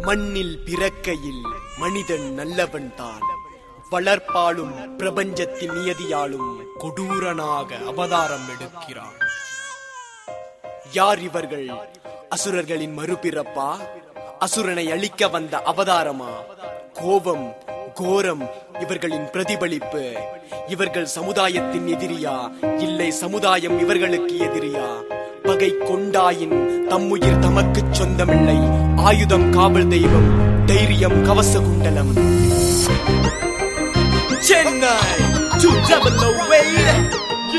மண்ணில் பிறக்கையில் மனிதன் நல்லவன் தான் வளர்ப்பாலும் பிரபஞ்சத்தின் நியதியாலும் கொடூரனாக அவதாரம் எடுக்கிறான் யார் இவர்கள் அசுரர்களின் மறுபிறப்பா அசுரனை அழிக்க வந்த அவதாரமா கோபம் கோரம் இவர்களின் பிரதிபலிப்பு இவர்கள் சமுதாயத்தின் எதிரியா இல்லை சமுதாயம் இவர்களுக்கு எதிரியா பகை கொண்டாயின் தம்முயிர் தமக்குச் சொந்தமில்லை ஆயுதம் காவல் தெய்வம் தைரியம் கவச குண்டலம் Chennai to double the weight.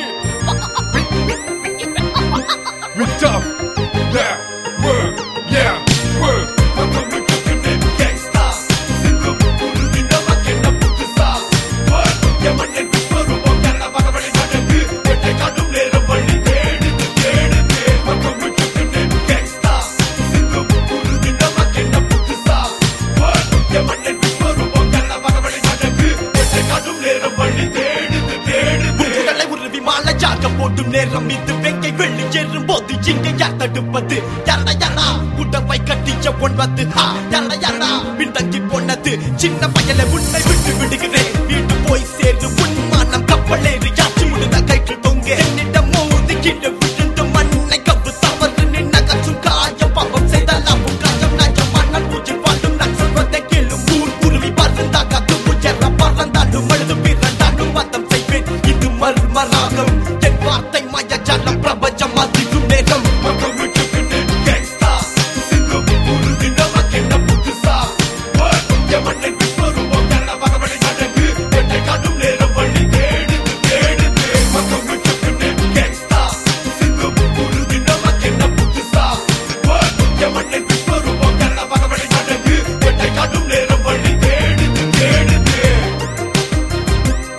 We tough, yeah, work, yeah, work. Welcome to cooking it, gangsta. Singapore, we never get up with the star. Work, yeah, man, and we put them on, yeah, I'm ready to do it. Get the gun, don't let 'em run it, get it, get it, get it. Welcome to cooking it, gangsta. Singapore, we never get up with the star. Work, yeah, man, and we put them on, yeah, I'm ready to do it. Get the gun, don't let 'em run it, get it, get it, get it. உங்களை உருவி மாலையாக போடும் நேரம் இது வெங்கை வெள்ளி ஏறும் போது இங்க யார் தடுப்பது யாரா யாரா உடவை கட்டிய ஒன்பது ஹா யாரா யாரா பின்தங்கி போனது சின்ன பயல உன்னை விட்டு விடுகிறேன் வீட்டு போய் சேர்ந்து உன்மானம் கப்பலேறி யாச்சு முழுத கைக்கு தொங்க என்னிடம் மோதி கீழே விழுந்து மண்ணை கவு தவறு நின்ன கச்சும் காயம் பாவம் செய்தலாம் காயம் நாயம் மன்னன் பூச்சி பாடும் நான் சொல்வதை கேளும் ஊர் குருவி பறந்தாக்க உயர பறந்தாலும் அழுது பிறந்தாலும் வதம் செய்வேன் இது மர்மராகம் என் வார்த்தை மயஜாலம் பிரபஞ்சம் அதிகும் நேரம் Welcome to cooking it, gangsta. Singapore, we never get up with the star. Work, yeah, man, and we put them on, yeah, I'm ready to do it. Get the gun, don't let 'em run it, get it, get it, get it. Welcome to cooking it, gangsta. Singapore, we never get up with the star. Work, yeah, man, and we put them on, yeah, I'm ready to do it. Get the gun, don't let 'em run it, get it, get it, get it.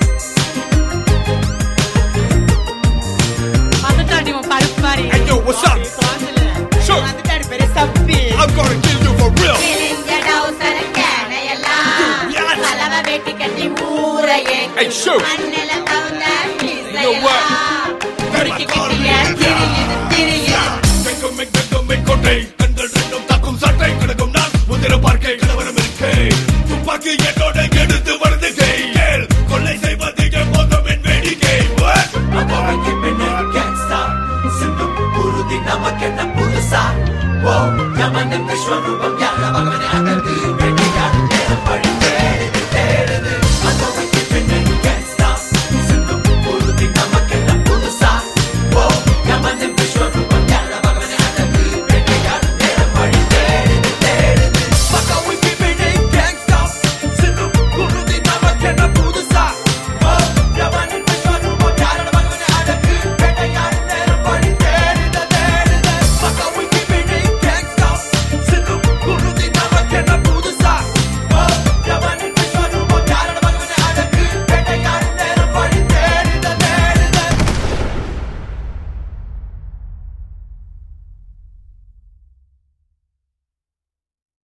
வந்துட்டாடி உன் பருப்பு மாதிரி Hey, yo, what's up? Sure. வந்துட்டாடி பெரிய சப்பி I'm gonna kill you for real. Hey, sure. know what? வெங்கமே வெங்கமே கொண்டை கண்கள் ரெண்டும் தாக்கும் சட்டை கிடக்கும் நான் முதிர பார்க்கை கலவரம் இருக்கே துப்பாக்கி என்னோட எடுத்து வருது கை கேள் கொள்ளை செய்வது எப்போதும் என் வேடிக்கை What? அகரங்கி பின்னே கேங்ஸ்டா சிந்து புருதி நமக்கென்ன புதுசா ஓ யமனின் விஸ்வரூப